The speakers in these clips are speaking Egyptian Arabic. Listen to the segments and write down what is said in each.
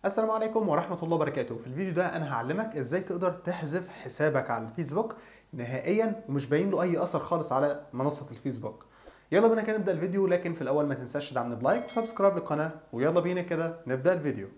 السلام عليكم ورحمة الله وبركاته في الفيديو ده أنا هعلمك إزاي تقدر تحذف حسابك على الفيسبوك نهائيا ومش باين له أي أثر خالص على منصة الفيسبوك يلا بينا كده نبدأ الفيديو لكن في الأول ما تنساش تدعمنا بلايك وسبسكرايب للقناة ويلا بينا كده نبدأ الفيديو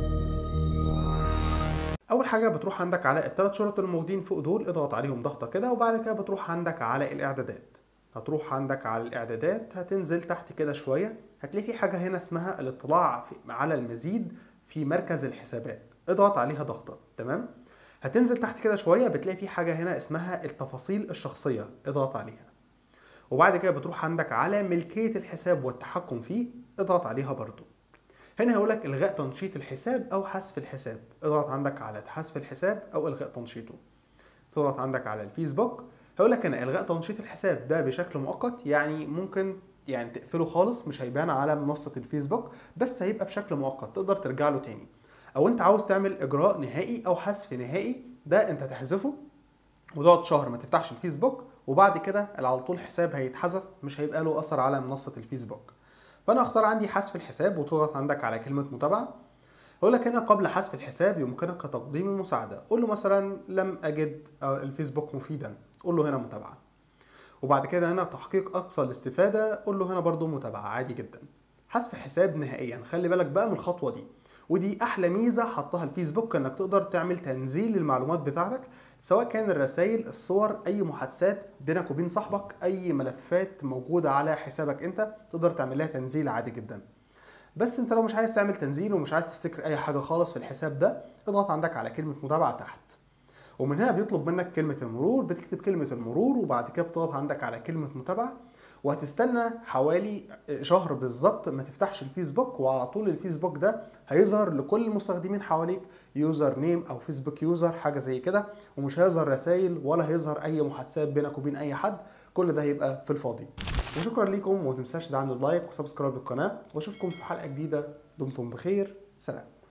اول حاجه بتروح عندك على الثلاث شرط الموجودين فوق دول اضغط عليهم ضغطه كده وبعد كده بتروح عندك على الاعدادات هتروح عندك على الاعدادات هتنزل تحت كده شويه هتلاقي في حاجه هنا اسمها الاطلاع في على المزيد في مركز الحسابات اضغط عليها ضغطه تمام هتنزل تحت كده شويه بتلاقي في حاجه هنا اسمها التفاصيل الشخصيه اضغط عليها وبعد كده بتروح عندك على ملكيه الحساب والتحكم فيه اضغط عليها برضو هنا هيقول لك الغاء تنشيط الحساب او حذف الحساب اضغط عندك على حذف الحساب او الغاء تنشيطه تضغط عندك على الفيسبوك هيقول لك هنا الغاء تنشيط الحساب ده بشكل مؤقت يعني ممكن يعني تقفله خالص مش هيبان على منصة الفيسبوك بس هيبقى بشكل مؤقت تقدر ترجع له تاني او انت عاوز تعمل اجراء نهائي او حذف نهائي ده انت تحذفه وتقعد شهر ما تفتحش الفيسبوك وبعد كده على طول الحساب هيتحذف مش هيبقى له اثر على منصة الفيسبوك فانا اختار عندي حذف الحساب وتضغط عندك على كلمه متابعه اقول لك هنا قبل حذف الحساب يمكنك تقديم المساعده قول له مثلا لم اجد الفيسبوك مفيدا قول له هنا متابعه وبعد كده هنا تحقيق اقصى الاستفاده قول له هنا برضو متابعه عادي جدا حذف حساب نهائيا خلي بالك بقى من الخطوه دي ودي احلى ميزه حطها الفيسبوك انك تقدر تعمل تنزيل للمعلومات بتاعتك سواء كان الرسائل الصور اي محادثات بينك وبين صاحبك اي ملفات موجوده على حسابك انت تقدر تعمل لها تنزيل عادي جدا بس انت لو مش عايز تعمل تنزيل ومش عايز تفتكر اي حاجه خالص في الحساب ده اضغط عندك على كلمه متابعه تحت ومن هنا بيطلب منك كلمه المرور بتكتب كلمه المرور وبعد كده بتضغط عندك على كلمه متابعه وهتستنى حوالي شهر بالظبط ما تفتحش الفيسبوك وعلى طول الفيسبوك ده هيظهر لكل المستخدمين حواليك يوزر نيم او فيسبوك يوزر حاجه زي كده ومش هيظهر رسائل ولا هيظهر اي محادثات بينك وبين اي حد كل ده هيبقى في الفاضي وشكرا ليكم وما تنساش تدعموا اللايك وسبسكرايب للقناه واشوفكم في حلقه جديده دمتم بخير سلام